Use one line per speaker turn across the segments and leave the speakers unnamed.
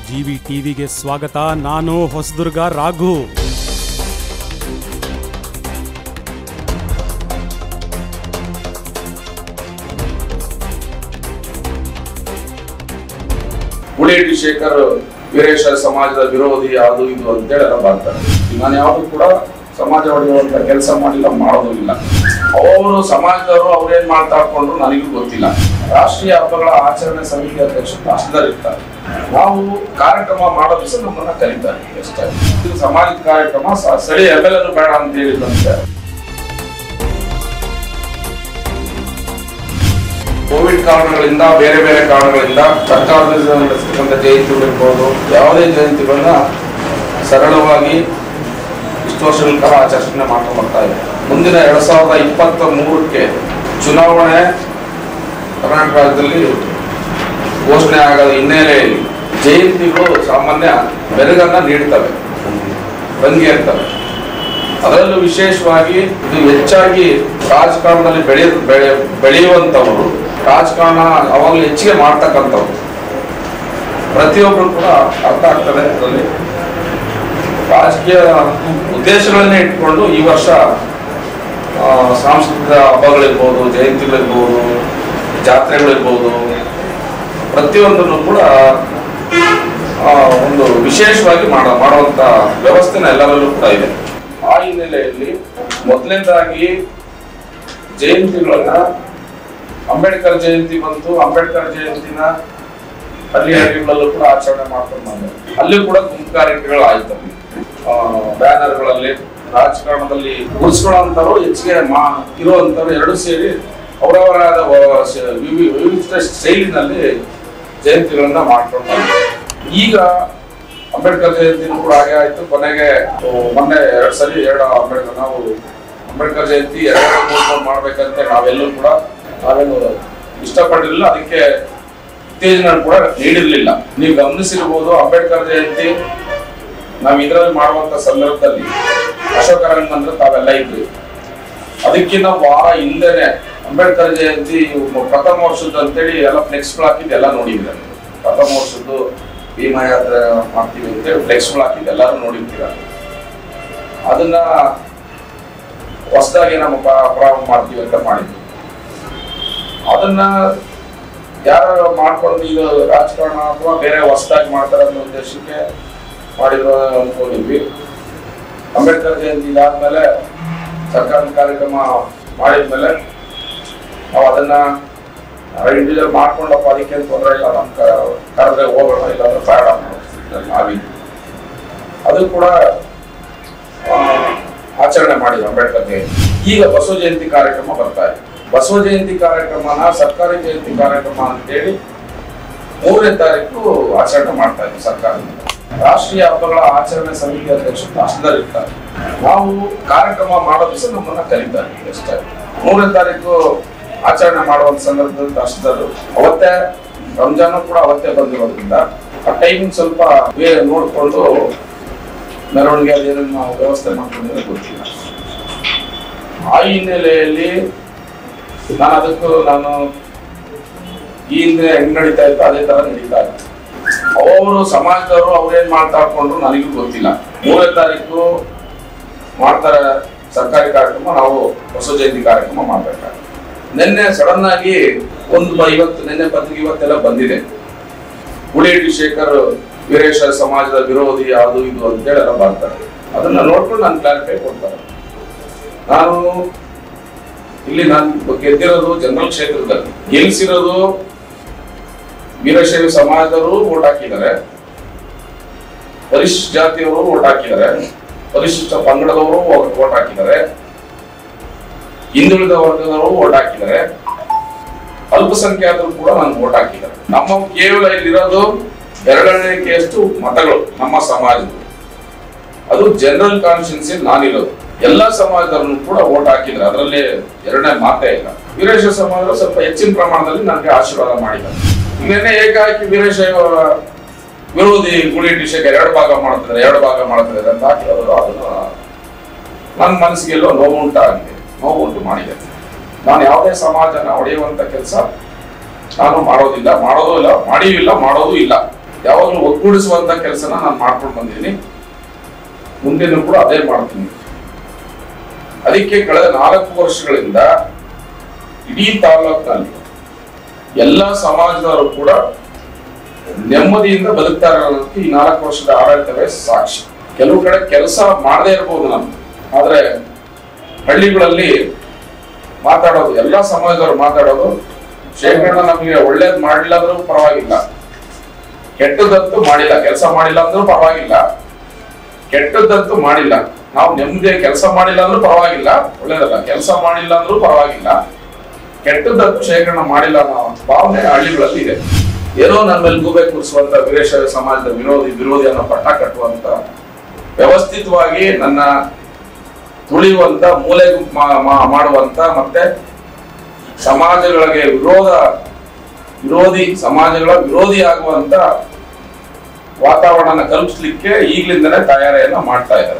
GV ಟಿವಿಗೆ ಸ್ವಾಗತ ನಾನು ಹೊಸದುರ್ಗ ರಾಘು
ಉಳೇಟಿ ಶೇಖರ್ ವೀರೇಶ ಸಮಾಜದ ವಿರೋಧಿ ಅದು ಇದು ಅಂತೇಳಿ ಎಲ್ಲ ಬರ್ತಾರೆ ನಾನು ಯಾವುದು ಕೂಡ ಸಮಾಜ ಹೊಡೆಯುವಂತ ಕೆಲಸ ಮಾಡಿಲ್ಲ ಮಾಡೋದು ಇಲ್ಲ ಅವರು ಸಮಾಜದವರು ಅವ್ರೇನ್ ಮಾತಾಡ್ಕೊಂಡ್ರು ನನಗೂ ಗೊತ್ತಿಲ್ಲ ರಾಷ್ಟ್ರೀಯ ಹಬ್ಬಗಳ ಆಚರಣೆ ಸಮಿತಿ ಅಧ್ಯಕ್ಷರು ತಹಸೀಲ್ದಾರ್ ಇರ್ತಾರೆ ನಾವು ಕಾರ್ಯಕ್ರಮ ಮಾಡೋ ದಿವಸ ನಮ್ಮನ್ನ ಕರೀತಾರೆ ಅಷ್ಟೇ ಇದು ಸಮಾಜದ ಕಾರ್ಯಕ್ರಮ ಸ- ಸ್ಥಳೀಯ ಎಮ್ ಎಲ್ ಬೇಡ ಅಂತ ಹೇಳಿದಂತೆ ಕೋವಿಡ್ ಕಾರಣಗಳಿಂದ ಬೇರೆ ಬೇರೆ ಕಾರಣಗಳಿಂದ ಸರ್ಕಾರದಿಂದ ನಡೆಸತಕ್ಕಂಥ ಜಯಂತಿಗಳಿರ್ಬೋದು ಯಾವುದೇ ಜಯಂತಿಗಳನ್ನ ಸರಳವಾಗಿ ಇಷ್ಟು ವರ್ಷಗಳ ಕಾಲ ಆಚರಣೆ ಮಾಡ್ಕೊಂಡು ಬರ್ತಾ ಇದೆ ಮುಂದಿನ ಎರಡ್ ಸಾವಿರದ ಇಪ್ಪತ್ತ ಮೂರಕ್ಕೆ ಚುನಾವಣೆ ಕರ್ನಾಟಕ ರಾಜ್ಯದಲ್ಲಿ ಘೋಷಣೆ ಆಗದ ಹಿನ್ನೆಲೆಯಲ್ಲಿ ಜಯಂತಿಗಳು ಸಾಮಾನ್ಯ ಬೆರಗನ್ನ ನೀಡ್ತವೆ ರಂಗೇರ್ತವೆ ಅದರಲ್ಲೂ ವಿಶೇಷವಾಗಿ ಇದು ಹೆಚ್ಚಾಗಿ ರಾಜಕಾರಣದಲ್ಲಿ ಬೆಳೆಯ ಬೆಳೆ ಬೆಳೆಯುವಂಥವರು ರಾಜಕಾರಣ ಅವಾಗಲೂ ಹೆಚ್ಚಿಗೆ ಮಾಡ್ತಕ್ಕಂಥವ್ರು ಪ್ರತಿಯೊಬ್ಬರು ಕೂಡ ಅರ್ಥ ಆಗ್ತದೆ ಅದರಲ್ಲಿ ರಾಜಕೀಯ ಉದ್ದೇಶಗಳನ್ನೇ ಇಟ್ಕೊಂಡು ಈ ವರ್ಷ ಆ, ಸಾಂಸ್ಕೃತಿಕ ಹಬ್ಬಗಳಿರ್ಬೋದು ಜಯಂತಿಗಳಿರ್ಬೋದು ಜಾತ್ರೆಗಳಿರ್ಬೋದು ಪ್ರತಿಯೊಂದನ್ನು ಕೂಡ ಆ, ಒಂದು ವಿಶೇಷವಾಗಿ ಮಾಡ ಮಾಡುವಂತ ವ್ಯವಸ್ಥೆನ ಎಲ್ಲರಲ್ಲೂ ಕೂಡ ಇದೆ ಆ ಹಿನ್ನೆಲೆಯಲ್ಲಿ ಮೊದಲನೇದಾಗಿ ಜಯಂತಿಗಳನ್ನ ಅಂಬೇಡ್ಕರ್ ಜಯಂತಿ ಬಂತು ಅಂಬೇಡ್ಕರ್ ಜಯಂತಿನ ಹಳ್ಳಿ ಹಳ್ಳಿಗಳಲ್ಲೂ ಕೂಡ ಆಚರಣೆ ಮಾಡ್ಕೊಂಡು ಬಂದೆ ಅಲ್ಲಿ ಕೂಡ ಗುಂಪು ಕಾರ್ಯಕ್ರಮಗಳು ಆಯ್ತು ಅಲ್ಲಿ ಬ್ಯಾನರ್ಗಳಲ್ಲಿ ರಾಜಕಾರಣದಲ್ಲಿ ಉಳಿಸ್ಕೊಳ್ಳೋಂಥವ್ರು ಹೆಚ್ಚಿಗೆ ಮಾ ಇರುವಂಥವ್ರು ಎರಡು ಸೇರಿ ಅವರವರಾದ ವ- ಶ- ವಿವಿ- ವಿವಿಧ ಶೈಲಿನಲ್ಲಿ ಜಯಂತಿಗಳನ್ನ ಮಾಡ್ಕೊಂಡು ಬಂದ್ರು. ಈಗ ಅಂಬೇಡ್ಕರ್ ಜಯಂತಿ ಕೂಡ ಹಾಗೆ ಆಯ್ತು ಕೊನೆಗೆ ಆ, ಮೊನ್ನೆ ಎರಡ್ ಸರಿ ಎರಡು ಅಂಬೇಡ್ಕರ್ ನಾವು ಅಂಬೇಡ್ಕರ್ ಜಯಂತಿ ಎರಡು ಮೂರು ಮಾಡ್ಬೇಕಂತ ನಾವೆಲ್ಲೂ ಕೂಡ ನಾವೇನು ಇಷ್ಟಪಟ್ಟಿರಲಿಲ್ಲ ಅದಕ್ಕೆ ಉತ್ತೇಜನ ಕೂಡ ನೀಡಿರ್ಲಿಲ್ಲ ನೀವು ಗಮನಿಸಿರ್ಬೋದು ಅಂಬೇಡ್ಕರ್ ಜಯಂತಿ ನಾವು ಇದರಲ್ಲಿ ಮಾಡುವಂತ ಸಂದರ್ಭದಲ್ಲಿ ಅಶೋಕ ರಂಗಂದ್ರೆ ತಾವೆಲ್ಲ ಇದ್ರಿ ಅದಕ್ಕಿಂತ ವಾರ ಹಿಂದೆನೆ ಅಂಬೇಡ್ಕರ್ ಜಯಂತಿ ಪ್ರಥಮ ವರ್ಷದ್ದು ಅಂತೇಳಿ ಎಲ್ಲ ಫ್ಲೆಕ್ಸ್ಗಳು ಹಾಕಿದ್ದು ಎಲ್ಲ ನೋಡಿದ್ರೆ ಪ್ರಥಮ ವರ್ಷದ್ದು ಭೀಮಾ ಯಾತ್ರೆ ಮಾಡ್ತೀವಿ ಅಂತೇಳಿ ಫ್ಲೆಕ್ಸ್ಗಳು ಹಾಕಿದ್ದು ಎಲ್ಲರೂ ನೋಡಿರ್ತೀರ ಅದನ್ನ ಹೊಸದಾಗಿ ನಮ್ಮ ಪ- ಪ್ರಾರಂಭ ಮಾಡ್ತೀವಿ ಅಂತ ಮಾಡಿದ್ವಿ ಅದನ್ನ ಯಾರು ಮಾಡ್ಕೊಂಡು ಇದು ರಾಜಕಾರಣ ಅಥವಾ ಬೇರೆ ಹೊಸದಾಗಿ ಮಾಡ್ತಾರೆ ಅನ್ನೋ ಉದ್ದೇಶಕ್ಕೆ ಮಾಡಿದ್ರು ಅನ್ಕೊಂಡಿದ್ವಿ ಅಂಬೇಡ್ಕರ್ ಜಯಂತಿ ಇದಾದ್ಮೇಲೆ ಸರ್ಕಾರದ ಕಾರ್ಯಕ್ರಮ ಮಾಡಿದ್ಮೇಲೆ ನಾವು ಅದನ್ನ ಇಂಡಿವಿಜುವಲ್ ಮಾಡ್ಕೊಂಡಪ್ಪ ಅದಕ್ಕೆ ತೊಂದರೆ ಇಲ್ಲ ನಮ್ ಕ- ಕರೆದ್ರೆ ಹೋಗೋಣ ಇಲ್ಲಾಂದ್ರೆ ಬೇಡ ಅನ್ನೋ ನಾವಿದ್ವಿ ಅದು ಕೂಡ ಆ, ಆಚರಣೆ ಮಾಡಿದ್ರು ಅಂಬೇಡ್ಕರ್ ಜಯಂತಿ ಈಗ ಬಸವ ಜಯಂತಿ ಕಾರ್ಯಕ್ರಮ ಬರ್ತಾ ಇದೆ ಬಸವ ಜಯಂತಿ ಕಾರ್ಯಕ್ರಮನ ಸರ್ಕಾರಿ ಜಯಂತಿ ಕಾರ್ಯಕ್ರಮ ಅಂತೇಳಿ ಮೂರನೇ ತಾರೀಕು ಆಚರಣೆ ಮಾಡ್ತಾ ಇದ್ವಿ ಸರ್ಕಾರದಿಂದ ರಾಷ್ಟ್ರೀಯ ಹಬ್ಬಗಳ ಆಚರಣೆ ಸಮಿತಿ ಅಧ್ಯಕ್ಷರು ತಹಸೀಲ್ದಾರ್ ಇರ್ತಾರೆ ನಾವು ಕಾರ್ಯಕ್ರಮ ಮಾಡೋ ದಿವಸ ನಮ್ಮನ್ನ ಕರೀತಾರೆ ಅಷ್ಟೇ ಮೂರನೇ ತಾರೀಕು ಆಚರಣೆ ಮಾಡುವಂತ ಸಂದರ್ಭದಲ್ಲಿ ತಹಸೀಲ್ದಾರ್ ಅವತ್ತೇ ರಂಜಾನು ಕೂಡ ಅವತ್ತೇ ಬಂದಿರೋದ್ರಿಂದ ಆ ಟೈಮಿಂಗ್ ಸ್ವಲ್ಪ ಬೇರೆ ನೋಡಿಕೊಂಡು ಮೆರವಣಿಗೆ ಅದೇನೇನು ನಾವು ವ್ಯವಸ್ಥೆ ಮಾಡ್ಕೊಂಡಿದ್ರೆ ಗೊತ್ತಿಲ್ಲ ಆ ಹಿನ್ನೆಲೆಯಲ್ಲಿ ನಾನು ಅದಕ್ಕೂ ನಾನು ಈ ಹಿಂದೆ ಹೆಂಗ್ ನಡೀತಾ ಇತ್ತು ಅದೇ ತರ ನಡೀತಾ ಇತ್ತು ಅವರು ಸಮಾಜದವರು ಅವ್ರೇನ್ ಮಾತಾಡ್ಕೊಂಡ್ರು ನನಗೂ ಗೊತ್ತಿಲ್ಲ ಮೂರನೇ ತಾರೀಕು ಮಾಡ್ತಾರೆ ಸರ್ಕಾರಿ ಕಾರ್ಯಕ್ರಮ ನಾವು ಹೊಸ ಜಯಂತಿ ಕಾರ್ಯಕ್ರಮ ಮಾಡ್ಬೇಕಾಗುತ್ತೆ ನಿನ್ನೆ ಸಡನ್ ಆಗಿ ಒಂದು ಬ- ಇವತ್ತು ನಿನ್ನೆ ಪತ್ರಿಕೆ ಇವತ್ತೆಲ್ಲ ಬಂದಿದೆ ಉಳೇಟಿ ಶೇಖರ್ ವೀರೇಶ ಸಮಾಜದ ವಿರೋಧಿ ಅದು ಇದು ಅಂತೇಳಿ ಎಲ್ಲ ಬರ್ತಾರೆ ಅದನ್ನ ನೋಡ್ಕೊಂಡು ನಾನು ಕ್ಲಾರಿಫೈ ಕೊಡ್ತಾರೆ ನಾನು ಇಲ್ಲಿ ನಾನು ಗೆದ್ದಿರೋದು ಜನರಲ್ ಕ್ಷೇತ್ರದಲ್ಲಿ ಗೆಲ್ಸಿರೋದು ವೀರಶೈವ ಸಮಾಜದವರು ಓಟ್ ಹಾಕಿದ್ದಾರೆ ಪರಿಶಿಷ್ಟ ಜಾತಿಯವರು ಓಟ್ ಹಾಕಿದ್ದಾರೆ ಪರಿಶಿಷ್ಟ ಪಂಗಡದವರು ಓಟ್ ಹಾಕಿದ್ದಾರೆ ಹಿಂದುಳಿದ ವರ್ಗದವರು ಓಟ್ ಹಾಕಿದ್ದಾರೆ ಅಲ್ಪಸಂಖ್ಯಾತರು ಕೂಡ ನಾನು ಓಟ್ ಹಾಕಿದ್ದಾರೆ ನಮ್ಮ ಕೇವಲ ಇಲ್ಲಿರೋದು ಎರಡನೇಕೆಯಷ್ಟು ಮತಗಳು ನಮ್ಮ ಸಮಾಜದ ಅದು ಜನರಲ್ ಕಾನ್ಸ್ಟಿಟ್ಯೂನ್ಸಿ ನಾನಿರೋದು ಎಲ್ಲ ಸಮಾಜದವ್ರನ್ನು ಕೂಡ ಓಟ್ ಹಾಕಿದ್ರೆ ಅದರಲ್ಲಿ ಎರಡನೇ ಮಾತೇ ಇಲ್ಲ ವೀರಶೈವ ಸಮಾಜ ಸ್ವಲ್ಪ ಹೆಚ್ಚಿನ ಪ್ರಮಾಣದಲ್ಲಿ ನನಗೆ ಆಶೀರ್ವಾದ ಮಾಡಿದ್ದಾರೆ ನಿನ್ನೆ ಏಕಾಏಕಿ ವೀರಶೈವ ವಿರೋಧಿ ಗುಳಿ ಡಿಶಕ್ಕೆ ಎರಡು ಭಾಗ ಮಾಡ್ತಿದ್ದಾರೆ ಎರಡು ಭಾಗ ಮಾಡ್ತಿದ್ದಾರೆ ಅಂತ ಹಾಕಿರೋದು ಅದನ್ನ ನನ್ನ ಮನಸ್ಸಿಗೆ ಎಲ್ಲೋ ನೋವು ಉಂಟಾಗಿದೆ ನೋವು ಉಂಟು ಮಾಡಿದೆ ನಾನು ಯಾವುದೇ ಸಮಾಜನ ಒಡೆಯುವಂತ ಕೆಲಸ ನಾನು ಮಾಡೋದಿಲ್ಲ ಮಾಡೋದು ಇಲ್ಲ ಮಾಡಿಯೂ ಇಲ್ಲ ಮಾಡೋದು ಇಲ್ಲ ಯಾವಾಗಲೂ ಒಗ್ಗೂಡಿಸುವಂತ ಕೆಲಸನ ನಾನು ಮಾಡ್ಕೊಂಡು ಬಂದಿದ್ದೀನಿ ಮುಂದೆನೂ ಕೂಡ ಅದೇ ಮಾಡ್ತೀನಿ ಅದಕ್ಕೆ ಕಳೆದ ನಾಲ್ಕು ವರ್ಷಗಳಿಂದ ಇಡೀ ತಾಲೂಕಿನಲ್ಲಿ ಎಲ್ಲ ಸಮಾಜದವರು ಕೂಡ ನೆಮ್ಮದಿಯಿಂದ ಬದುಕ್ತಾರೆ ಅನ್ನೋದಕ್ಕೆ ಈ ನಾಲ್ಕು ವರ್ಷದ ಆಡಳಿತವೇ ಸಾಕ್ಷಿ ಕೆಲವು ಕಡೆ ಕೆಲಸ ಮಾಡದೇ ಇರಬಹುದು ನಾನು ಆದ್ರೆ ಹಳ್ಳಿಗಳಲ್ಲಿ ಮಾತಾಡೋದು ಎಲ್ಲಾ ಸಮಾಜದವರು ಮಾತಾಡೋದು ಶೇಖರಣ ನಮಗೆ ಒಳ್ಳೇದ್ ಮಾಡಿಲ್ಲ ಅಂದ್ರೂ ಪರವಾಗಿಲ್ಲ ಕೆಟ್ಟದಂತೂ ಮಾಡಿಲ್ಲ ಕೆಲಸ ಮಾಡಿಲ್ಲ ಅಂದ್ರೂ ಪರವಾಗಿಲ್ಲ ಕೆಟ್ಟದಂತೂ ಮಾಡಿಲ್ಲ ನಾವು ನೆಮ್ಮದಿ ಕೆಲಸ ಮಾಡಿಲ್ಲ ಅಂದ್ರೂ ಪರವಾಗಿಲ್ಲ ಒಳ್ಳೇದಲ್ಲ ಕೆಲಸ ಮಾಡಿಲ್ಲ ಅಂದ್ರೂ ಪರವಾಗಿಲ್ಲ ಕೆಟ್ಟದಂತೂ ಶೇಖರಣ ಮಾಡಿಲ್ಲ ಅನ್ನೋ ಭಾವನೆ ಹಳ್ಳಿಗಳಲ್ಲಿ ಇದೆ ಏನೋ ನನ್ನ ಮೇಲೆ ಗೂಬೆ ಕೂರಿಸುವಂತ ವೀರೇಶ್ವರ ಸಮಾಜದ ವಿರೋಧಿ ವಿರೋಧಿ ಅನ್ನೋ ಪಟ್ಟ ಕಟ್ಟುವಂತ ವ್ಯವಸ್ಥಿತವಾಗಿ ನನ್ನ ತುಳಿಯುವಂತ ಮೂಲೆ ಗುಂಪು ಮಾ- ಮಾ- ಮಾಡುವಂತ ಮತ್ತೆ ಸಮಾಜಗಳಿಗೆ ವಿರೋಧ ವಿರೋಧಿ ಸಮಾಜಗಳ ವಿರೋಧಿ ಆಗುವಂತ ವಾತಾವರಣ ಕಲ್ಪಿಸ್ಲಿಕ್ಕೆ ಈಗ್ಲಿಂದನೇ ತಯಾರಿಯನ್ನ ಮಾಡ್ತಾ ಇದ್ದಾರೆ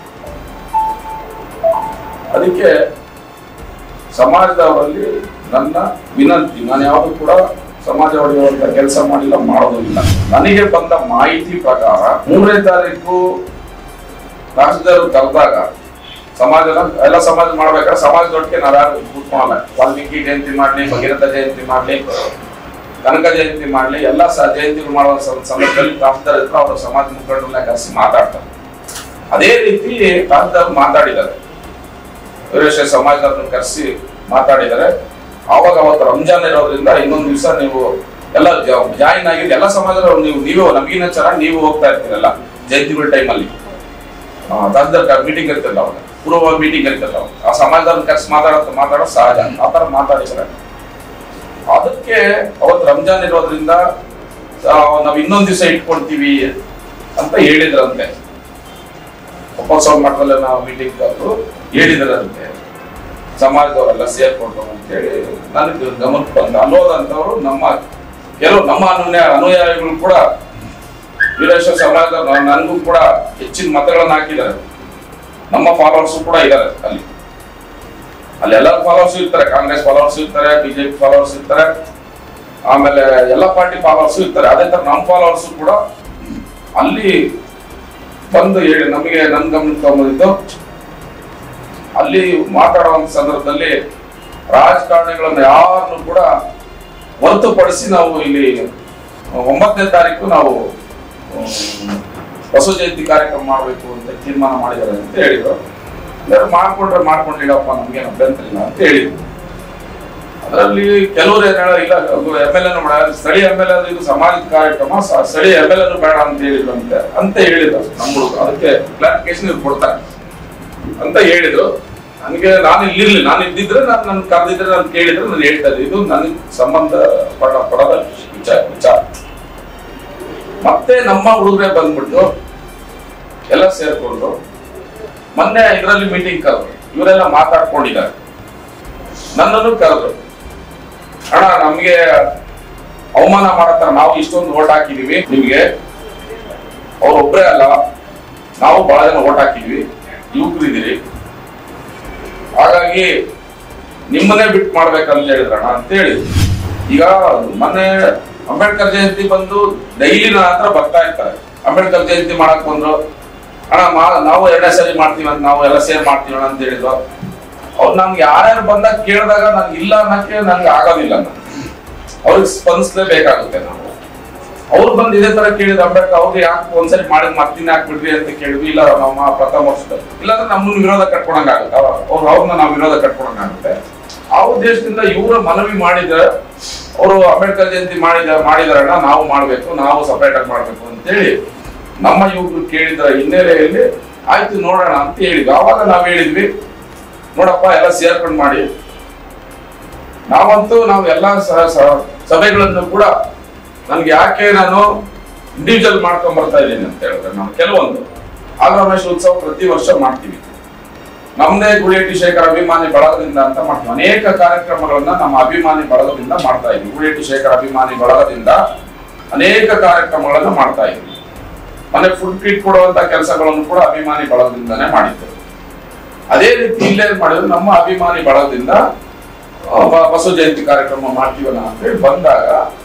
ಅದಕ್ಕೆ ಸಮಾಜದವರಲ್ಲಿ ನನ್ನ ವಿನಂತಿ ನಾನು ಯಾವುದು ಕೂಡ ಸಮಾಜ ಒಡೆಯುವಂತ ಕೆಲಸ ಮಾಡಿಲ್ಲ ಮಾಡೋದಿಲ್ಲ ನನಗೆ ಬಂದ ಮಾಹಿತಿ ಪ್ರಕಾರ ಮೂರನೇ ತಾರೀಕು ರಾಜ್ಯದವರು ಕರೆದಾಗ ಸಮಾಜದ ಎಲ್ಲ ಸಮಾಜ ಮಾಡ್ಬೇಕಾದ್ರೆ ಸಮಾಜದೊಟ್ಟಿಗೆ ನಾವು ಯಾರು ಕೂತ್ಕೊಳ್ಳಲ್ಲ ವಾಲ್ಮೀಕಿ ಜಯಂತಿ ಮಾಡ್ಲಿ ಭಗೀರಥ ಜಯಂತಿ ಮಾಡ್ಲಿ ಕನಕ ಜಯಂತಿ ಮಾಡ್ಲಿ ಎಲ್ಲ ಸ ಜಯಂತಿಗಳು ಮಾಡುವ ಸ- ಸಂದರ್ಭದಲ್ಲಿ ತಹಸೀಲ್ದಾರ್ ಹತ್ರ ಅವರ ಸಮಾಜ ಮುಖಂಡರನ್ನ ಕರೆಸಿ ಮಾತಾಡ್ತಾರೆ ಅದೇ ರೀತಿ ತಹಸೀಲ್ದಾರ್ ಮಾತಾಡಿದ್ದಾರೆ ವೀರೇಶ್ವರ ಸಮಾಜದವ್ರನ್ನ ಕರೆಸಿ ಮಾತಾಡಿದ್ದಾರೆ ಆವಾಗ ಅವತ್ತು ರಂಜಾನ್ ಇರೋದ್ರಿಂದ ಇನ್ನೊಂದು ದಿವಸ ನೀವು ಎಲ್ಲ ಜಾಯಿನ್ ಆಗಿದ್ದು ಎಲ್ಲ ಸಮಾಜದವರು ನೀವು ನೀವು ನಮಗಿನ್ನ ಚೆನ್ನಾಗಿ ನೀವು ಹೋಗ್ತಾ ಇರ್ತೀರಲ್ಲ ಜಯಂತಿಗಳ ಟೈಮಲ್ಲಿ ತಹಸೀಲ್ದಾರ್ ಮೀಟಿಂಗ್ ಇರ್ತಿಲ್ಲ ಅವಾಗ ಪೂರ್ವ ಮೀಟಿಂಗ್ ಇರ್ತಿಲ್ಲ ಅವಾಗ ಆ ಸಮಾಜದವ್ರನ್ನ ಕರೆಸಿ ಮಾತಾಡೋದು ಮಾತಾಡೋದು ಸಹಜ ಆ ಥರ ಮಾತಾಡಿದ್ದಾರೆ ಅದಕ್ಕೆ ಅವತ್ತು ರಂಜಾನ್ ಇರೋದ್ರಿಂದ ಆ, ನಾವ್ ಇನ್ನೊಂದ್ ದಿವಸ ಇಟ್ಕೊಳ್ತೀವಿ ಅಂತ ಹೇಳಿದ್ರಂತೆ ಒಪ್ಪೋತ್ಸವ ಮಠದಲ್ಲಿ ನಾವು ಮೀಟಿಂಗ್ ಕರೆದು ಹೇಳಿದ್ರಂತೆ ಸಮಾಜದವರೆಲ್ಲ ಸೇರ್ಕೊಂಡು ಅಂತೇಳಿ ನನಗೆ ಗಮನಕ್ಕೆ ಬಂದ ಅಲ್ಲೋದಂತವ್ರು ನಮ್ಮ ಕೆಲವು ನಮ್ಮ ಅನುಯ ಅನುಯಾಯಿಗಳು ಕೂಡ ವೀರೇಶ್ವರ ಸಮಾಜದ ನನಗೂ ಕೂಡ ಹೆಚ್ಚಿನ ಮತಗಳನ್ನ ಹಾಕಿದ್ದಾರೆ ನಮ್ಮ ಫಾಲೋವರ್ಸ್ ಕೂಡ ಇದ್ದಾರೆ ಅಲ್ಲಿ ಅಲ್ಲಿ ಎಲ್ಲ ಫಾಲೋವರ್ಸ್ ಇರ್ತಾರೆ ಕಾಂಗ್ರೆಸ್ ಫಾಲೋವರ್ಸ್ ಇರ್ತಾರೆ ಬಿಜೆಪಿ ಫಾಲೋವರ್ಸ್ ಇರ್ತಾರೆ ಆಮೇಲೆ ಎಲ್ಲ ಪಾರ್ಟಿ ಫಾಲೋವರ್ಸ್ ಇರ್ತಾರೆ ಅದೇ ತರ ನಮ್ಮ ಫಾಲೋವರ್ಸ್ ಕೂಡ ಅಲ್ಲಿ ಬಂದು ಹೇಳಿ ನಮಗೆ ನನ್ನ ಗಮನಕ್ಕೆ ತಗೊಂಡಿದ್ದು ಅಲ್ಲಿ ಮಾತಾಡುವಂತ ಸಂದರ್ಭದಲ್ಲಿ ರಾಜಕಾರಣಿಗಳನ್ನ ಯಾರನ್ನು ಕೂಡ ಹೊರತುಪಡಿಸಿ ನಾವು ಇಲ್ಲಿ ಒಂಬತ್ತನೇ ತಾರೀಕು ನಾವು ಹ್ಮ್, ಬಸವ ಜಯಂತಿ ಕಾರ್ಯಕ್ರಮ ಮಾಡಬೇಕು ಅಂತ ತೀರ್ಮಾನ ಮಾಡಿದ್ದಾರೆ ಅಂತ ಹೇಳಿದ್ರು ಅಂದ್ರೆ ಮಾಡ್ಕೊಂಡ್ರೆ ಮಾಡ್ಕೊಂಡಿಲ್ಲಪ್ಪ ನಮ್ಗೇನು ಅಭ್ಯಂತರ ಇಲ್ಲ ಅಂತ ಹೇಳಿದ್ರು ಅದರಲ್ಲಿ ಕೆಲವರು ಏನ್ ಹೇಳೋ ಇಲ್ಲ ಎಮ್ ಎಲ್ ಎನ್ ಮಾಡ ಸ್ಥಳೀಯ ಎಮ್ ಎಲ್ ಎ ಇದು ಸಮಾಜದ ಕಾರ್ಯಕ್ರಮ ಸ- ಸ್ಥಳೀಯ ಎಮ್ ಎಲ್ ಎನ್ ಬೇಡ ಅಂತ ಹೇಳಿದ್ರು ಅಂತ ಅಂತ ಹೇಳಿದ್ರು ನಮ್ಮ ಹುಡುಗ ಅದಕ್ಕೆ ಕ್ಲಾರಿಫಿಕೇಶನ್ ಇವ್ರು ಕೊಡ್ತಾರೆ ಅಂತ ಹೇಳಿದ್ರು ನನಗೆ ನಾನು ಇಲ್ಲಿರ್ಲಿ ನಾನು ಇದ್ದಿದ್ರೆ ನಾನು ನನ್ ಕರೆದಿದ್ರೆ ನಾನು ಕೇಳಿದ್ರೆ ನಾನು ಹೇಳ್ತಾ ಇದ್ದೆ ಇದು ನನಗೆ ಸಂಬಂಧ ಪಡ ಪಡದ ವಿಚಾರ ವಿಚಾರ ಮತ್ತೆ ನಮ್ಮ ಹುಡುಗರೇ ಬಂದ್ಬಿಟ್ಟು ಎಲ್ಲ ಸೇರ್ಕೊಂಡು ಮೊನ್ನೆ ಇದರಲ್ಲಿ ಮೀಟಿಂಗ್ ಕರೆದ್ರು ಇವರೆಲ್ಲ ಮಾತಾಡ್ಕೊಂಡಿದ್ದಾರೆ ನನ್ನನ್ನು ಕರೆದ್ರು ಅಣ್ಣ ನಮ್ಗೆ ಅವಮಾನ ಮಾಡತ್ತಾರ ನಾವು ಇಷ್ಟೊಂದು ಓಟ್ ಹಾಕಿದೀವಿ ನಿಮ್ಗೆ ಅವ್ರೊಬ್ರೇ ಅಲ್ಲ ನಾವು ಬಹಳ ಜನ ಓಟ್ ಹಾಕಿದ್ವಿ ಯುವಕರಿದ್ದೀರಿ ಹಾಗಾಗಿ ನಿಮ್ಮನ್ನೇ ಬಿಟ್ಟು ಮಾಡ್ಬೇಕಂತ ಹೇಳಿದ್ರಣ್ಣ ಅಂತ ಹೇಳಿ ಈಗ ಮೊನ್ನೆ ಅಂಬೇಡ್ಕರ್ ಜಯಂತಿ ಬಂದು ಡೈಲಿ ನನ್ನ ಹತ್ರ ಬರ್ತಾ ಇರ್ತಾರೆ ಅಂಬೇಡ್ಕರ್ ಜಯಂತಿ ಮಾಡಕ್ ಬಂದ್ರು ಅಣ್ಣ ಮಾ- ನಾವು ಎರಡನೇ ಸರಿ ಮಾಡ್ತೀವಿ ಅಂತ ನಾವು ಎಲ್ಲ ಸೇರ್ ಮಾಡ್ತೀವಿ ಅಣ್ಣ ಅಂತ ಹೇಳಿದ್ರು ಅವ್ರು ನಮ್ಗೆ ಯಾರ್ಯಾರು ಬಂದಾಗ ಕೇಳಿದಾಗ ನನ್ಗೆ ಇಲ್ಲ ಅನ್ನಕ್ಕೆ ನನ್ಗೆ ಆಗೋದಿಲ್ಲ ನಾನು ಅವ್ರಿಗೆ ಸ್ಪಂದಿಸ್ಲೇಬೇಕಾಗುತ್ತೆ ನಾವು ಅವ್ರು ಬಂದು ಇದೇ ತರ ಕೇಳಿದ್ರು ಅಂಬೇಡ್ಕರ್ ಅವ್ರಿಗೆ ಯಾಕೆ ಒಂದ್ಸರಿ ಮಾಡಿದ್ ಮತ್ತಿನ ಹಾಕ್ಬಿಡ್ರಿ ಅಂತ ಕೇಳಿದ್ವಿ ಇಲ್ಲ ನಮ್ಮ ಪ್ರಥಮ ವರ್ಷದಲ್ಲಿ ಇಲ್ಲಾಂದ್ರೆ ನಮ್ಮನ್ನ ವಿರೋಧ ಕಟ್ಕೊಳಂಗ್ ಆಗುತ್ತೆ ಅವ್ರು ಅವ್ರನ್ನ ನಾವು ವಿರೋಧ ಕಟ್ಕೊಳಂಗ್ ಆಗುತ್ತೆ ಆ ಉದ್ದೇಶದಿಂದ ಇವರು ಮನವಿ ಮಾಡಿದ್ರೆ ಅವರು ಅಂಬೇಡ್ಕರ್ ಜಯಂತಿ ಮಾಡಿದ ಮಾಡಿದಾರಣ್ಣ ನಾವು ಮಾಡ್ಬೇಕು ನಾವು ಸಪರೇಟ್ ಆಗಿ ಮಾಡ್ಬೇಕು ಅಂತೇಳಿ ನಮ್ಮ ಯುವಕರು ಕೇಳಿದ ಹಿನ್ನೆಲೆಯಲ್ಲಿ ಆಯ್ತು ನೋಡೋಣ ಅಂತ ಹೇಳಿದ್ವಿ ಆವಾಗ ನಾವ್ ಹೇಳಿದ್ವಿ ನೋಡಪ್ಪ ಎಲ್ಲ ಸೇರ್ಕೊಂಡು ಮಾಡಿ ನಾವಂತೂ ನಾವು ಎಲ್ಲ ಸ- ಸ- ಸಭೆಗಳನ್ನು ಕೂಡ ನನ್ಗೆ ಯಾಕೆ ನಾನು ಇಂಡಿವಿಜುವಲ್ ಮಾಡ್ಕೊಂಡ್ ಬರ್ತಾ ಇದ್ದೀನಿ ಅಂತ ಹೇಳಿದ್ರೆ ನಾವು ಕೆಲವೊಂದು ಆಗರಮೇಶ್ ಉತ್ಸವ ಪ್ರತಿ ವರ್ಷ ಮಾಡ್ತೀವಿ ನಮ್ದೇ ಗುಡಿಯಟ್ಟಿ ಶೇಖರ್ ಅಭಿಮಾನಿ ಬಳಗದಿಂದ ಅಂತ ಮಾಡ್ತೀವಿ ಅನೇಕ ಕಾರ್ಯಕ್ರಮಗಳನ್ನ ನಮ್ಮ ಅಭಿಮಾನಿ ಬಳಗದಿಂದ ಮಾಡ್ತಾ ಇದ್ವಿ ಗುಡಿಯಟ್ಟಿ ಶೇಖರ್ ಅಭಿಮಾನಿ ಬಳಗದಿಂದ ಅನೇಕ ಕಾರ್ಯಕ್ರಮಗಳನ್ನ ಮಾಡ್ತಾ ಇದ್ವಿ ಮನೆ ಫುಡ್ ಕಿಟ್ ಕೊಡುವಂತ ಕೆಲಸಗಳನ್ನು ಕೂಡ ಅಭಿಮಾನಿ ಬಳಗದಿಂದಾನೇ ಮಾಡಿದ್ದೇವೆ ಅದೇ ರೀತಿ ಇಲ್ಲೇ ಮಾಡಿದ್ರೆ ನಮ್ಮ ಅಭಿಮಾನಿ ಬಳಗದಿಂದ ಆ, ಬ- ಬಸವ ಜಯಂತಿ ಕಾರ್ಯಕ್ರಮ ಮಾಡ್ತೀವಲ್ಲ ಅಂತ ಹೇಳಿ ಬಂದಾಗ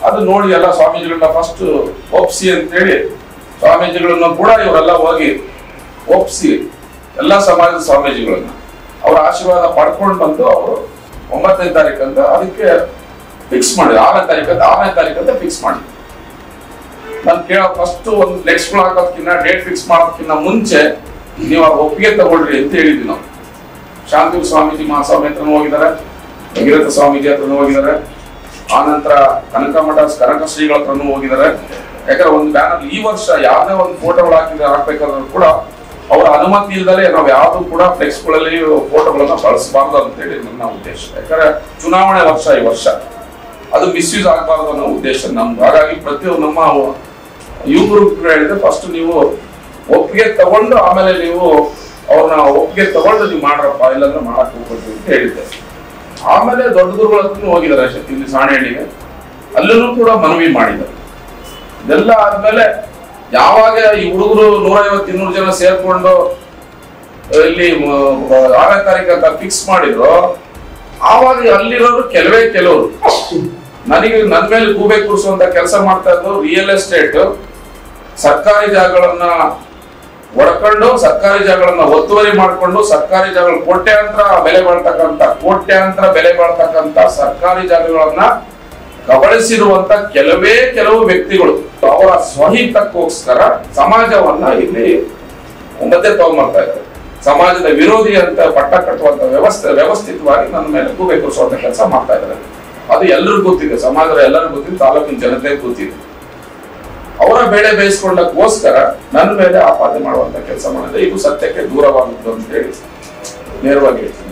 ಅದು ನೋಡಿ ಎಲ್ಲ ಸ್ವಾಮೀಜಿಗಳನ್ನ ಫಸ್ಟ್ ಒಪ್ಸಿ ಅಂತೇಳಿ ಸ್ವಾಮೀಜಿಗಳನ್ನ ಕೂಡ ಇವರೆಲ್ಲ ಹೋಗಿ ಒಪ್ಸಿ ಎಲ್ಲ ಸಮಾಜದ ಸ್ವಾಮೀಜಿಗಳನ್ನ ಅವರ ಆಶೀರ್ವಾದ ಪಡ್ಕೊಂಡು ಬಂದು ಅವರು ಒಂಬತ್ತನೇ ತಾರೀಕು ಅಂತ ಅದಕ್ಕೆ ಫಿಕ್ಸ್ ಮಾಡಿ ಆರನೇ ತಾರೀಕು ಅಂತ ಆರನೇ ತಾರೀಕು ಅಂತ ಫಿಕ್ಸ್ ಮಾಡಿ ನಾನು ಕೇಳೋ ಫಸ್ಟ್ ಒಂದು ನೆಕ್ಸ್ಟ್ ಹಾಕೋದಕ್ಕಿಂತ ಡೇಟ್ ಫಿಕ್ಸ್ ಮಾಡೋದಕ್ಕಿಂತ ಮುಂಚೆ ನೀವು ಆ ಒಪ್ಪಿಗೆ ತಗೊಳ್ರಿ ಅಂತ ಹೇಳಿದ್ವಿ ನಾವು ಶಾಂತಿ ಸ್ವಾಮೀಜಿ ಮಹಾಸ್ವಾಮಿ ಹತ್ರನೂ ಹೋಗಿದ್ದಾರೆ ಭಗೀರಥ ಸ್ವಾಮೀಜಿ ಹತ್ರನೂ ಹೋಗಿದ್ದಾರೆ ಆನಂತರ ಕನಕಮಠ ಕನಕ ಶ್ರೀಗಳ ಹತ್ರನೂ ಹೋಗಿದ್ದಾರೆ ಯಾಕಂದ್ರೆ ಒಂದು ಬ್ಯಾನರ್ ಈ ವರ್ಷ ಯಾವ್ದೇ ಒಂದು ಫೋಟೋಗಳು ಹಾಕಿದ್ರೆ ಹಾಕ್ಬೇಕಾದ್ರೂ ಕೂಡ ಅವರ ಅನುಮತಿ ಇಲ್ಲದೆ ನಾವು ಯಾವ್ದು ಕೂಡ ಫ್ಲೆಕ್ಸ್ಗಳಲ್ಲಿ ಫೋಟೋಗಳನ್ನ ಬಳಸಬಾರ್ದು ಅಂತೇಳಿ ನನ್ನ ಉದ್ದೇಶ ಯಾಕಂದ್ರೆ ಚುನಾವಣೆ ವರ್ಷ ಈ ವರ್ಷ ಅದು ಮಿಸ್ಯೂಸ್ ಆಗಬಾರ್ದು ಅನ್ನೋ ಉದ್ದೇಶ ನಮ್ದು ಹಾಗಾಗಿ ಪ್ರತಿಯೊಂದು ನಮ್ಮ ಯುವಕರು ಹೇಳಿದ್ರೆ ಫಸ್ಟ್ ನೀವು ಒಪ್ಪಿಗೆ ತಗೊಂಡು ಆಮೇಲೆ ನೀವು ಅವ್ರನ್ನ ಒಪ್ಪಿಗೆ ತಗೊಂಡು ನೀವು ಮಾಡ್ರಪ್ಪ ಇಲ್ಲಾಂದ್ರೆ ಮಾಡಕ್ ಹೋಗ್ಬಿಡ್ರಿ ಅಂತ ಹೇಳಿದ್ದೆ ಆಮೇಲೆ ದೊಡ್ಡ ಗುರುಗಳ ಹತ್ರನೂ ಹೋಗಿದ್ದಾರೆ ಅಷ್ಟೇ ಇಲ್ಲಿ ಸಾಣೇಣಿಗೆ ಅಲ್ಲೂ ಕೂಡ ಮನವಿ ಮಾಡಿದ್ದಾರೆ ಇದೆಲ್ಲ ಆದ್ಮೇಲೆ ಯಾವಾಗ ಈ ಹುಡುಗರು ನೂರೈವತ್ತು ಇನ್ನೂರು ಜನ ಸೇರ್ಕೊಂಡು ಇಲ್ಲಿ ಮ- ಆರನೇ ತಾರೀಕು ಅಂತ ಫಿಕ್ಸ್ ಮಾಡಿದ್ರು ಆವಾಗ ಅಲ್ಲಿರೋರು ಕೆಲವೇ ಕೆಲವರು ನನಗೆ ನನ್ನ ಮೇಲೆ ಗೂಬೆ ಕೂರಿಸುವಂತ ಕೆಲಸ ಮಾಡ್ತಾ ಇದ್ದು ರಿಯಲ್ ಎಸ್ಟೇಟ್ ಸರ್ಕಾರಿ ಜಾಗಗಳನ್ನ ಒಡ್ಕೊಂಡು ಸರ್ಕಾರಿ ಜಾಗಗಳನ್ನ ಒತ್ತುವರಿ ಮಾಡಿಕೊಂಡು ಸರ್ಕಾರಿ ಜಾಗಗಳು ಕೋಟ್ಯಾಂತರ ಬೆಲೆ ಬಾಳ್ತಕ್ಕಂತ ಕೋಟ್ಯಾಂತರ ಬೆಲೆ ಬಾಳ್ತಕ್ಕಂತ ಸರ್ಕಾರಿ ಜಾಗಗಳನ್ನ ಕಬಳಿಸಿರುವಂತ ಕೆಲವೇ ಕೆಲವು ವ್ಯಕ್ತಿಗಳು ಅವರ ಸ್ವಹಿತಕ್ಕೋಸ್ಕರ ಸಮಾಜವನ್ನ ಇಲ್ಲಿ ಮಧ್ಯೆ ತಗೊಂಡ್ಬರ್ತಾ ಇದ್ದಾರೆ ಸಮಾಜದ ವಿರೋಧಿ ಅಂತ ಪಟ್ಟ ಕಟ್ಟುವಂತ ವ್ಯವಸ್ಥೆ ವ್ಯವಸ್ಥಿತವಾಗಿ ನನ್ನ ಮೇಲೆ ಗೂಬೆ ಕೂರಿಸುವಂತ ಕೆಲಸ ಮಾಡ್ತಾ ಇದ್ದಾರೆ ಅದು ಎಲ್ಲರಿಗೂ ಗೊತ್ತಿದೆ ಸಮಾಜದ ಎಲ್ಲರಿಗೂ ಗೊತ್ತಿದೆ ತಾಲೂಕಿನ ಜನತೆಗೆ ಗೊತ್ತಿದೆ ಅವರ ಬೇಳೆ ಬೇಯಿಸ್ಕೊಳ್ಳಕ್ಕೋಸ್ಕರ ನನ್ನ ಮೇಲೆ ಆಪಾದನೆ ಮಾಡುವಂತ ಕೆಲಸ ಮಾಡಿದ್ರೆ ಇದು ಸತ್ಯಕ್ಕೆ ದೂರವಾದದ್ದು ಅಂತ ಹೇಳಿ ನೇರವಾಗಿ ಹೇಳ್ತೀನಿ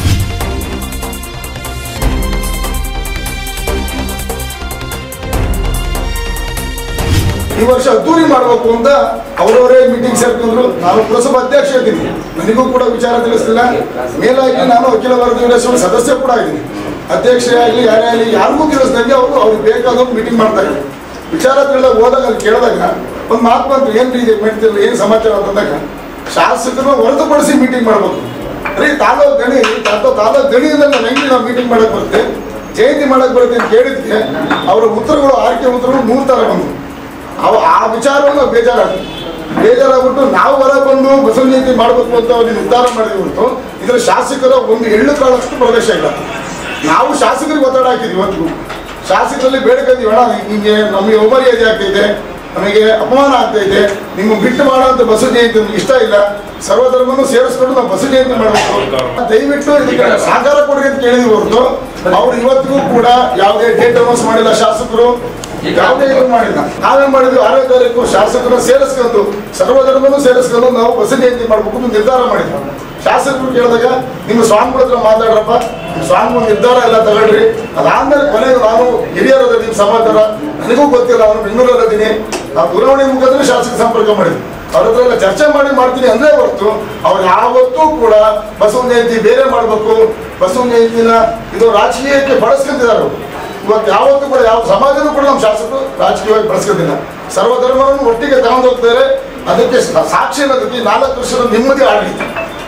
ಈ ವರ್ಷ ಅದ್ದೂರಿ ಮಾಡಬೇಕು ಅಂತ ಅವರವರೇ ಮೀಟಿಂಗ್ ಸೇರ್ಕೊಂಡ್ರು ನಾನು ಪುರಸಭಾ ಅಧ್ಯಕ್ಷ ಇದ್ದೀನಿ ನನಗೂ ಕೂಡ ವಿಚಾರ ತಿಳಿಸ್ತಿಲ್ಲ ಮೇಲಾಗಿ ನಾನು ಅಖಿಲ ಭಾರತ ವಿಧಾನಸಭೆ ಸದಸ್ಯ ಕೂಡ ಇದ್ದೀನಿ ಅಧ್ಯಕ್ಷರೇ ಆಗಲಿ ಯಾರೇ ಆಗಲಿ ಯಾರಿಗೂ ತಿಳಿಸ್ದಂಗೆ ಅವರು ಅವ್ರಿಗೆ ಬೇಕಾದವ್ರು ಮೀಟಿಂಗ್ ಮಾಡ್ತಾ ಇದ್ದಾರೆ ವಿಚಾರ ತಿಳಿದಾಗ ಹೋದಾಗ ಅಲ್ಲಿ ಕೇಳಿದಾಗ ಒಂದು ಮಾತು ಬಂತು ಏನ್ರಿ ಇದೆ ಮಾಡ್ತಿರಲ್ಲ ಏನು ಸಮಾಚಾರ ಅಂತಂದಾಗ ಶಾಸಕರನ್ನ ಹೊರತುಪಡಿಸಿ ಮೀಟಿಂಗ್ ಮಾಡ್ಬೇಕು ರೀ ತಾಲೂಕ್ ಗಣಿ ಅಥವಾ ತಾಲೂಕ್ ಗಣಿಯಿಂದ ನಾವು ಹೆಂಗೆ ನಾವು ಮೀಟಿಂಗ್ ಮಾಡಕ್ ಬರುತ್ತೆ ಜಯಂತಿ ಮಾಡಕ್ ಬರುತ್ತೆ ಅಂತ ಕೇಳಿದ್ಕೆ ಅವರ ಉತ್ತರಗಳು ಆರ್ಕೆ ಉತ್ತರಗಳು ಮೂರು ಥರ ಬಂದವು ಅವ ಆ ವಿಚಾರವನ್ನು ಬೇಜಾರಾಗ್ತದೆ ಬೇಜಾರಾಗ್ಬಿಟ್ಟು ನಾವು ಹೊರ ಬಂದು ಬಸವ ಜಯಂತಿ ಮಾಡಬೇಕು ಅಂತ ಅವ್ರಿಗೆ ನಿರ್ಧಾರ ಮಾಡಿದ್ವಿ ಹೊರತು ಇದರ ಶಾಸಕರ ಒಂದು ಎಳ್ಳು ಕಾಳಷ್ಟು ಪ್ರವೇಶ ಇಲ್ಲ ನಾವು ಶಾಸಕರಿಗೆ ಒತ್ತಡ ಹಾಕಿದ್ವಿ ಇವತ್ತು ಶಾಸಕರಲ್ಲಿ ಬೇಡಿಕೆ ಅಣ್ಣ ನಿಮಗೆ ನಮಗೆ ಅವಮರ್ಯಾದೆ ಆಗ್ತೈತೆ ನಮಗೆ ಅಪಮಾನ ಆಗ್ತಾ ಇದೆ ನಿಮ್ಮ ಬಿಟ್ಟು ಮಾಡುವಂತ ಬಸವ ಜಯಂತಿ ನಮ್ಗೆ ಇಷ್ಟ ಇಲ್ಲ ಸರ್ವಧರ್ಮನು ಸೇರಿಸ್ಕೊಂಡು ನಾವು ಬಸವ ಜಯಂತಿ ಮಾಡಬೇಕು ದಯವಿಟ್ಟು ಇದಕ್ಕೆ ಸಹಕಾರ ಕೊಡ್ರಿ ಅಂತ ಕೇಳಿದ್ವಿ ಹೊರತು ಅವ್ರು ಇವತ್ತಿಗೂ ಕೂಡ ಯಾವುದೇ ಡೇಟ್ ಅನೌನ್ಸ್ ಮಾಡಿಲ್ಲ ಶಾಸಕರು ಯಾವುದೇ ಇದು ಮಾಡಿಲ್ಲ ನಾವೇನ್ ಮಾಡಿದ್ವಿ ಆರನೇ ತಾರೀಕು ಶಾಸಕರನ್ನ ಸೇರಿಸ್ಕೊಂಡು ಸರ್ವಧರ್ಮನು ಸೇರಿಸ್ಕೊಂಡು ನಾವು ಬಸ ಜಯಂತಿ ಮಾಡ್ಬೇಕು ಅಂತ ನಿರ್ಧಾರ ಮಾಡಿದ್ವಿ ಶಾಸಕರು ಕೇಳಿದಾಗ ನಿಮ್ಮ ಸ್ವಾಮಿಗಳ ಹತ್ರ ಮಾತಾಡ್ರಪ್ಪ ನಿಮ್ಮ ಸ್ವಾಮಿಗಳ ನಿರ್ಧಾರ ಎಲ್ಲ ತಗೊಳ್ರಿ ಅದಾದ್ಮೇಲೆ ಕೊನೆಗೆ ನಾನು ಹಿರಿಯರದ ನಿಮ್ಮ ಸಮಾಚಾರ ನನಗೂ ಗೊತ್ತಿಲ್ಲ ಅವನು ಬೆಂಗಳೂರಲ್ಲಿದ್ದೀನಿ ನಾವು ದೂರವಾಣಿ ಮುಖಾಂತರ ಶಾಸಕ ಸಂಪರ್ಕ ಮಾಡಿದ್ವಿ ಅವ್ರ ಹತ್ರ ಎಲ್ಲ ಚರ್ಚೆ ಮಾಡಿ ಮಾಡ್ತೀನಿ ಅಂದ್ರೆ ಹೊರತು ಅವ್ರು ಯಾವತ್ತೂ ಕೂಡ ಬಸವನ ಜಯಂತಿ ಬೇರೆ ಮಾಡಬೇಕು ಬಸವನ ಜಯಂತಿನ ಇದು ರಾಜಕೀಯಕ್ಕೆ ಬಳಸ್ಕೊಂತಿದ್ದಾರೆ ಅವ್ರು. ಇವತ್ತು ಯಾವತ್ತೂ ಕೂಡ ಯಾವ ಸಮಾಜನೂ ಕೂಡ ನಮ್ಮ ಶಾಸಕರು ರಾಜಕೀಯವಾಗಿ ಬಳಸ್ಕೊಂಡಿಲ್ಲ ಸರ್ವಧರ್ಮವನ್ನು ಒಟ್ಟಿಗೆ ತಗೊಂಡು ಹೋಗ್ತಾರೆ ಅದಕ್ಕೆ ಸಾ- ಸಾಕ್ಷಿ ಅನ್ನೋದಕ್ಕೆ ಈ ನಾಲ್ಕು ವರ್ಷದ ನೆಮ್ಮದಿ ಆಡಳಿತ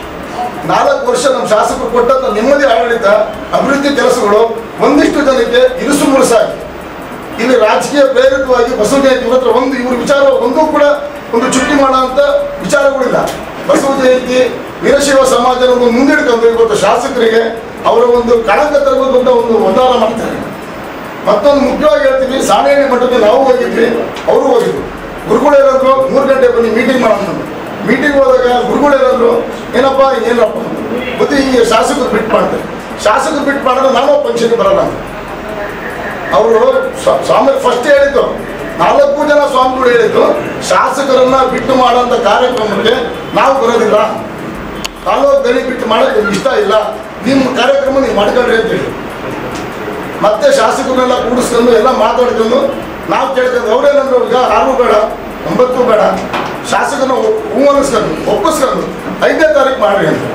ನಾಲ್ಕು ವರ್ಷ ನಮ್ಮ ಶಾಸಕರು ಕೊಟ್ಟಂತ ನೆಮ್ಮದಿ ಆಡಳಿತ ಅಭಿವೃದ್ಧಿ ಕೆಲಸಗಳು ಒಂದಿಷ್ಟು ಜನಕ್ಕೆ ಇರುಸು ಮುರುಸಾಗಿ ಇಲ್ಲಿ ರಾಜಕೀಯ ಪ್ರೇರಿತವಾಗಿ ಬಸವ ಜಯಂತಿ ಇವ್ರ ಹತ್ರ ಒಂದು ಇವ್ರ ವಿಚಾರ ಒಂದೂ ಕೂಡ ಒಂದು ಚುಟ್ಟಿ ಮಾಡುವಂತ ವಿಚಾರಗಳಿಲ್ಲ ಬಸವ ಜಯಂತಿ ವೀರಶೈವ ಸಮಾಜವನ್ನು ಮುಂದಿಡ್ಕೊಂಡು ಇವತ್ತು ಶಾಸಕರಿಗೆ ಅವರ ಒಂದು ಕಳಂಕ ತರಬೇಕು ಅಂತ ಒಂದು ಒತ್ತಾರ ಮಾಡ್ತಾರೆ ಮತ್ತೊಂದು ಮುಖ್ಯವಾಗಿ ಹೇಳ್ತೀವಿ ಸಾಣೇಹಳ್ಳಿ ಮಠಕ್ಕೆ ನಾವು ಹೋಗಿದ್ವಿ ಅವರು ಹೋಗಿದ್ರು ಗುರುಗಳು ಏನಾದ್ರು ಮೂರು ಗಂಟೆ ಬನ್ನಿ ಮೀಟಿಂಗ್ ಮಾಡೋಣ ಮೀಟಿಂಗ್ ಹೋದಾಗ ಗುರುಗಳು ಏನಾದ್ರು ಏನಪ್ಪ ಏನಪ್ಪ ಬುದ್ಧಿ ಈ ಶಾಸಕರು ಬಿಟ್ಟು ಮಾಡ್ತಾರೆ ಶಾಸಕರು ಬಿಟ್ಟು ಮಾಡಿದ್ರೆ ನಾನು ಫಂಕ್ಷನ್ಗೆ ಬರಲ್ಲ ಅಂತ. ಅವರು ಸ್ವ- ಸ್ವಾಮಿ ಫಸ್ಟ್ ಹೇಳಿದ್ದು ನಾಲ್ಕು ಜನ ಸ್ವಾಮಿಗಳು ಹೇಳಿದ್ದು ಶಾಸಕರನ್ನ ಬಿಟ್ಟು ಮಾಡುವಂತ ಕಾರ್ಯಕ್ರಮಕ್ಕೆ ನಾವು ಬರೋದಿಲ್ಲ ತಾಲೂಕು ಗಣಿ ಬಿಟ್ಟು ಮಾಡೋಕ್ಕೆ ನಮ್ಗೆ ಇಷ್ಟ ಇಲ್ಲ ನಿಮ್ಮ ಕಾರ್ಯಕ್ರಮ ನೀವು ಮಾಡ್ಕೊಳ್ರಿ ಅಂತ ಹೇಳಿ ಮತ್ತೆ ಶಾಸಕರನ್ನೆಲ್ಲ ಕೂಡಿಸ್ಕೊಂಡು ಎಲ್ಲ ಮಾತಾಡ್ಕೊಂಡು ನಾವು ಕೇಳ್ಕೊಂಡು ಅವ್ರೇನಂದ್ರು ಈಗ ಆರು ಬೇಡ ಒಂಬತ್ತು ಬೇಡ ಶಾಸಕನ ಹೂ ಅನ್ನಿಸ್ಕೊಂಡು ಒಪ್ಪಿಸ್ಕೊಂಡು ಐದನೇ ತಾರೀಕು ಮಾಡ್ರಿ ಅಂತ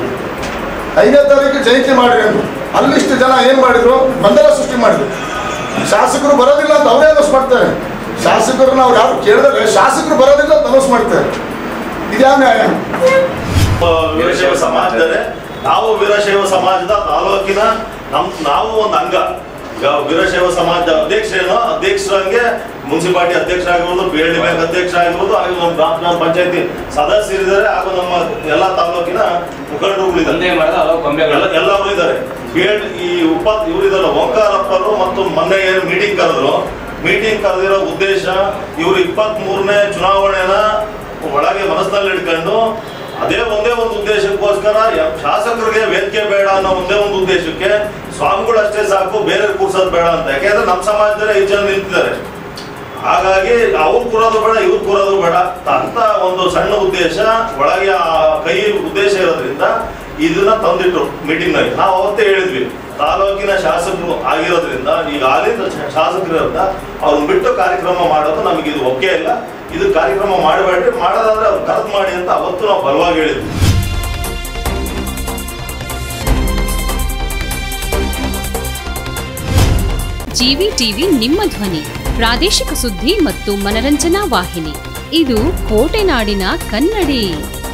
ಐದನೇ ತಾರೀಕು ಜಯಂತಿ ಮಾಡ್ರಿ ಅಂದ್ರು ಅಲ್ಲಿಷ್ಟು ಜನ ಏನು ಮಾಡಿದ್ರು ಗೊಂದಲ ಸೃಷ್ಟಿ ಮಾಡಿದ್ರು ಶಾಸಕರು ಬರೋದಿಲ್ಲ ಅಂತ ಅವರೇ ಅನೌನ್ಸ್ ಮಾಡ್ತಾರೆ ಶಾಸಕರನ್ನ ಅವ್ರು ಯಾರು ಕೇಳಿದ್ರೆ ಶಾಸಕರು ಬರೋದಿಲ್ಲ ಅಂತ ಅನೌನ್ಸ್ ಮಾಡ್ತಾರೆ ಇದ್ಯಾ ನ್ಯಾಯ
ವೀರಶೈವ ಸಮಾಜದಲ್ಲಿ ನಾವು ವೀರಶೈವ ಸಮಾಜದ ತಾಲೂಕಿನ ನಮ್ ನಾವು ಒಂದು ಅಂಗ ಈಗ ವೀರಶೈವ ಸಮಾಜದ ಅಧ್ಯಕ್ಷರೇನೋ ಅಧ್ಯಕ್ಷ ವರಿಷ್ಠರಂಗೆ ಮುನ್ಸಿಪಾಲಿಟಿ ಅಧ್ಯಕ್ಷ ಆಗಿರ್ಬೋದು ಪಿ ಎಲ್ ಡಿ ಬ್ಯಾಂಕ್ ಅಧ್ಯಕ್ಷ ಆಗಿರ್ಬೋದು ಹಾಗೂ ನಮ್ಮ ಗ್ರಾಮ ಗ್ರಾಮ ಪಂಚಾಯತಿ ಸದಸ್ಯರಿದ್ದಾರೆ ಹಾಗೂ ನಮ್ಮ ಎಲ್ಲಾ ತಾಲೂಕಿನ ಮುಖಂಡರುಗಳಿದ್ದಾರೆ
ಒಂದೇ ಮರದ ಹಲವು ಕೊಂಬೆಗಳು
ಎಲ್ಲ ಎಲ್ಲರೂ ಇದ್ದಾರೆ ಬೇಡ್ ಈ ಉಪ ಇವರಿದ್ದಾರೆ ಓಂಕಾರಪ್ಪರು ಮತ್ತು ಮೊನ್ನೆ ಏನು ಮೀಟಿಂಗ್ ಕರೆದ್ರು ಮೀಟಿಂಗ್ ಕರೆದಿರೋ ಉದ್ದೇಶ ಇವರು ಇಪ್ಪತ್ತ್ ಮೂರನೇ ಚುನಾವಣೆನ ಒಳಗೆ ಮನಸ್ಸಿನಲ್ಲಿ ಇಟ್ಕೊಂಡು ಅದೇ ಒಂದೇ ಒಂದು ಉದ್ದೇಶಕ್ಕೋಸ್ಕರ ಯ- ಶಾಸಕರಿಗೆ ವೇದಿಕೆ ಬೇಡ ಅನ್ನೋ ಒಂದೇ ಒಂದು ಉದ್ದೇಶಕ್ಕೆ ಸ್ವಾಮಿಗಳು ಅಷ್ಟೇ ಸಾಕು ಬೇರೆ ಕೂರ್ಸೋದು ಬೇಡ ಅಂತ ಯಾಕೆಂದ್ರೆ ನಮ್ಮ ಸಮಾಜದಲ್ಲಿ ಐದು ಜನ ನಿಂತಿದ್ದಾರೆ ಹಾಗಾಗಿ ಅವ್ರು ಕೂರೋದು ಬೇಡ ಇವ್ರು ಕೂರೋದು ಬೇಡ ಅಂತ ಒಂದು ಸಣ್ಣ ಉದ್ದೇಶ ಒಳಗೆ ಆ ಕೈ ಉದ್ದೇಶ ಇರೋದ್ರಿಂದ ಇದನ್ನ ತಂದಿಟ್ರು ಮೀಟಿಂಗ್ ನಲ್ಲಿ ನಾವು ಅವತ್ತೇ ಹೇಳಿದ್ವಿ ತಾಲೂಕಿನ ಶಾಸಕರು ಆಗಿರೋದ್ರಿಂದ ಈಗ ಹಾಲಿನ ಶಾ- ಶಾಸಕರಿಂದ ಅವ್ರನ್ನ ಬಿಟ್ಟು ಕಾರ್ಯಕ್ರಮ ಮಾಡೋದು ನಮಗೆ ಇದು ಒಪ್ಪಿಗೆ ಇಲ್ಲ ಇದು ಕಾರ್ಯಕ್ರಮ ಮಾಡಬೇಡ್ರಿ ಮಾಡೋದಾದ್ರೆ ಅವ್ರು ಕರೆದು ಮಾಡಿ ಅಂತ ಅವತ್ತು ನಾವು ಬಲವಾಗಿ ಹೇಳಿದ್ವಿ
ಜಿವಿ ಟಿವಿ ನಿಮ್ಮ ಧ್ವನಿ ಪ್ರಾದೇಶಿಕ ಸುದ್ದಿ ಮತ್ತು ಮನರಂಜನಾ ವಾಹಿನಿ ಇದು ಕೋಟೆನಾಡಿನ ಕನ್ನಡಿ